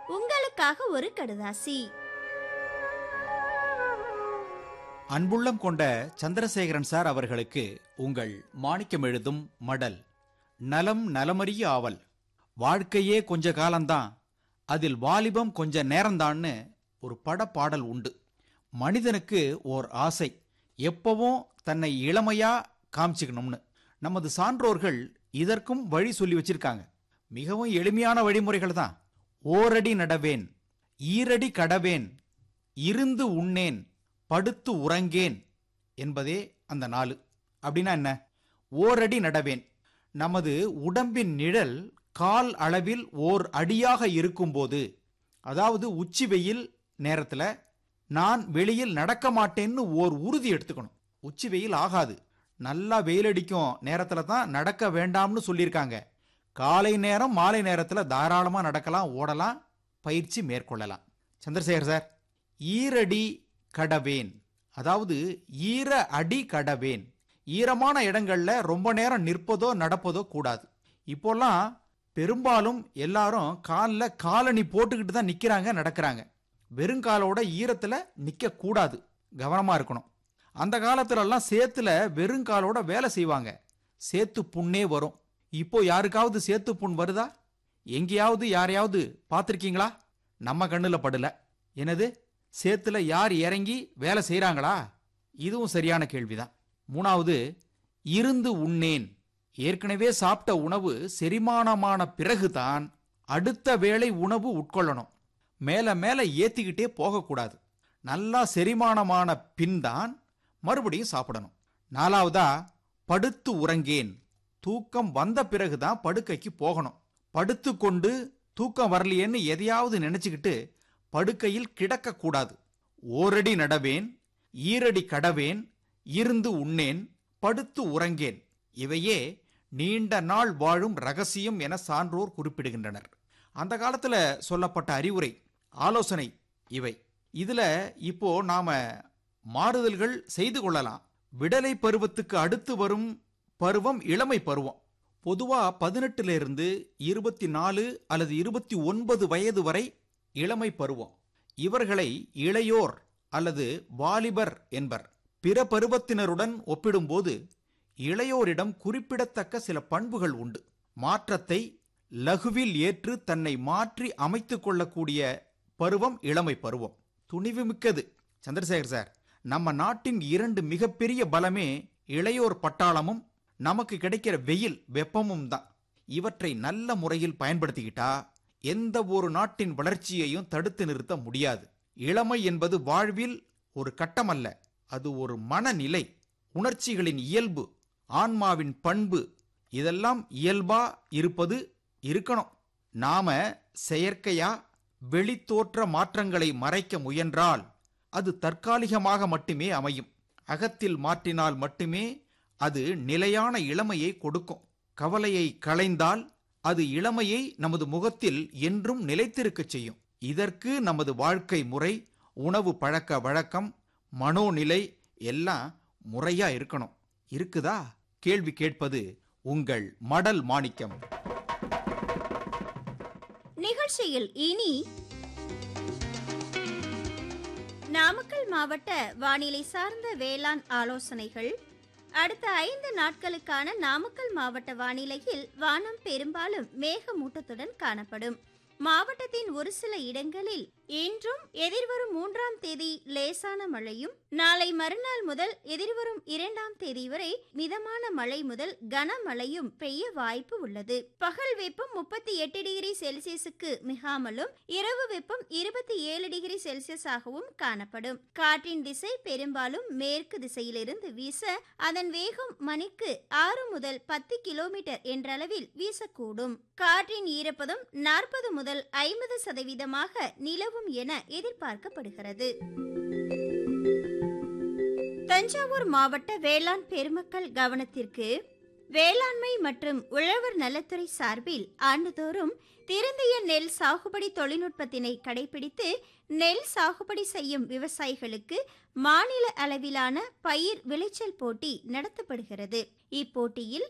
உங்களுக்காக ஒரு கடுதாசி அன்புள்ளம் கொண்ட சந்திரசேகரன் சார் அவர்களுக்கு உங்கள் மாணிக்கம் எழுதும் மடல் நலம் நலமறிய ஆவல் வாழ்க்கையே கொஞ்ச காலம்தான் அதில் வாலிபம் கொஞ்ச நேரம்தான்னு ஒரு படப்பாடல் உண்டு மனிதனுக்கு ஓர் ஆசை எப்பவும் தன்னை இளமையா காமிச்சுக்கணும்னு நமது சான்றோர்கள் இதற்கும் வழி சொல்லி வச்சிருக்காங்க மிகவும் எளிமையான வழிமுறைகள் தான் ஓரடி நடவேன் ஈரடி கடவேன் இருந்து உண்ணேன் படுத்து உறங்கேன் என்பதே அந்த நாலு அப்படின்னா என்ன ஓரடி நடவேன் நமது உடம்பின் நிழல் கால் அளவில் ஓர் அடியாக இருக்கும்போது அதாவது உச்சி வெயில் நேரத்துல நான் வெளியில் நடக்க மாட்டேன்னு ஓர் உறுதி எடுத்துக்கணும் உச்சி வெயில் ஆகாது நல்லா வெயிலடிக்கும் நேரத்துல தான் நடக்க வேண்டாம்னு சொல்லியிருக்காங்க காலை நேரம் மாலை நேரத்துல தாராளமா நடக்கலாம் ஓடலாம் பயிற்சி மேற்கொள்ளலாம் சந்திரசேகர் சார் ஈரடி கடவேன் அதாவது ஈர அடி கடவேன் ஈரமான இடங்கள்ல ரொம்ப நேரம் நிற்பதோ நடப்பதோ கூடாது இப்போல்லாம் பெரும்பாலும் எல்லாரும் காலில் காலணி போட்டுக்கிட்டு தான் நிக்கிறாங்க நடக்கிறாங்க வெறுங்காலோட ஈரத்துல நிக்க கூடாது கவனமா இருக்கணும் அந்த காலத்துல எல்லாம் சேத்துல வெறுங்காலோட வேலை செய்வாங்க சேத்து புண்ணே வரும் இப்போ யாருக்காவது சேத்து புண் வருதா எங்கேயாவது யாரையாவது பார்த்துருக்கீங்களா நம்ம கண்ணுல படல என்னது சேத்துல யார் இறங்கி வேலை செய்றாங்களா இதுவும் சரியான கேள்விதான் மூணாவது இருந்து உண்ணேன் ஏற்கனவே சாப்பிட்ட உணவு செரிமானமான பிறகுதான் அடுத்த வேளை உணவு உட்கொள்ளணும் மேல மேல ஏத்திக்கிட்டே போகக்கூடாது நல்லா செரிமானமான பின் தான் மறுபடியும் சாப்பிடணும் நாலாவதா படுத்து உறங்கேன் தூக்கம் வந்த பிறகுதான் படுக்கைக்கு போகணும் படுத்து கொண்டு தூக்கம் வரலையேன்னு எதையாவது நினைச்சுக்கிட்டு படுக்கையில் கிடக்கக்கூடாது ஓரடி நடவேன் ஈரடி கடவேன் இருந்து உண்ணேன் படுத்து உறங்கேன் இவையே நீண்ட நாள் வாழும் ரகசியம் என சான்றோர் குறிப்பிடுகின்றனர் அந்த காலத்துல சொல்லப்பட்ட அறிவுரை ஆலோசனை இவை இதுல இப்போ நாம மாறுதல்கள் செய்து கொள்ளலாம் விடலை பருவத்துக்கு அடுத்து வரும் பருவம் இளமை பருவம் பொதுவா பதினெட்டுல இருந்து இருபத்தி நாலு அல்லது இருபத்தி ஒன்பது வயது வரை இளமை பருவம் இவர்களை இளையோர் அல்லது வாலிபர் என்பர் பிற பருவத்தினருடன் ஒப்பிடும்போது இளையோரிடம் குறிப்பிடத்தக்க சில பண்புகள் உண்டு மாற்றத்தை லகுவில் ஏற்று தன்னை மாற்றி அமைத்துக் கொள்ளக்கூடிய பருவம் இளமை பருவம் துணிவு மிக்கது சந்திரசேகர் சார் நம்ம நாட்டின் இரண்டு மிகப்பெரிய பலமே இளையோர் பட்டாளமும் நமக்கு கிடைக்கிற வெயில் வெப்பமும் தான் இவற்றை நல்ல முறையில் பயன்படுத்திக்கிட்டா எந்த ஒரு நாட்டின் வளர்ச்சியையும் தடுத்து நிறுத்த முடியாது இளமை என்பது வாழ்வில் ஒரு கட்டமல்ல அது ஒரு மனநிலை உணர்ச்சிகளின் இயல்பு ஆன்மாவின் பண்பு இதெல்லாம் இயல்பா இருப்பது இருக்கணும் நாம செயற்கையா வெளித்தோற்ற மாற்றங்களை மறைக்க முயன்றால் அது தற்காலிகமாக மட்டுமே அமையும் அகத்தில் மாற்றினால் மட்டுமே அது நிலையான இளமையை கொடுக்கும் கவலையை களைந்தால் அது இளமையை நமது முகத்தில் என்றும் நிலைத்திருக்கச் செய்யும் இதற்கு நமது வாழ்க்கை முறை உணவு பழக்க வழக்கம் மனோநிலை எல்லாம் முறையா இருக்கணும் இருக்குதா கேள்வி கேட்பது உங்கள் மடல் மாணிக்கம் நிகழ்ச்சியில் இனி நாமக்கல் மாவட்ட வானிலை சார்ந்த வேளாண் ஆலோசனைகள் அடுத்த ஐந்து நாட்களுக்கான நாமக்கல் மாவட்ட வானிலையில் வானம் பெரும்பாலும் மேகமூட்டத்துடன் காணப்படும் மாவட்டத்தின் ஒரு சில இடங்களில் இன்றும் எதிர்வரும் மூன்றாம் தேதி லேசான மழையும் நாளை மறுநாள் முதல் எதிர்வரும் இரண்டாம் தேதி வரை மிதமான மழை முதல் கனமழையும் பெய்ய வாய்ப்பு உள்ளது பகல் வெப்பம் முப்பத்தி எட்டு டிகிரி செல்சியஸுக்கு மிகாமலும் இரவு வெப்பம் இருபத்தி ஏழு டிகிரி செல்சியஸாகவும் காணப்படும் காற்றின் திசை பெரும்பாலும் மேற்கு திசையிலிருந்து வீச அதன் வேகம் மணிக்கு ஆறு முதல் பத்து கிலோமீட்டர் என்றளவில் வீசக்கூடும் காற்றின் ஈரப்பதம் நாற்பது முதல் ஐம்பது சதவீதமாக நிலவும் என எதிர்பார்க்கப்படுகிறது தஞ்சாவூர் மாவட்ட வேளாண் பெருமக்கள் கவனத்திற்கு வேளாண்மை மற்றும் உழவர் நலத்துறை சார்பில் ஆண்டுதோறும் திருந்திய நெல் சாகுபடி தொழில்நுட்பத்தினை கடைபிடித்து நெல் சாகுபடி செய்யும் விவசாயிகளுக்கு மாநில அளவிலான பயிர் விளைச்சல் போட்டி நடத்தப்படுகிறது இப்போட்டியில்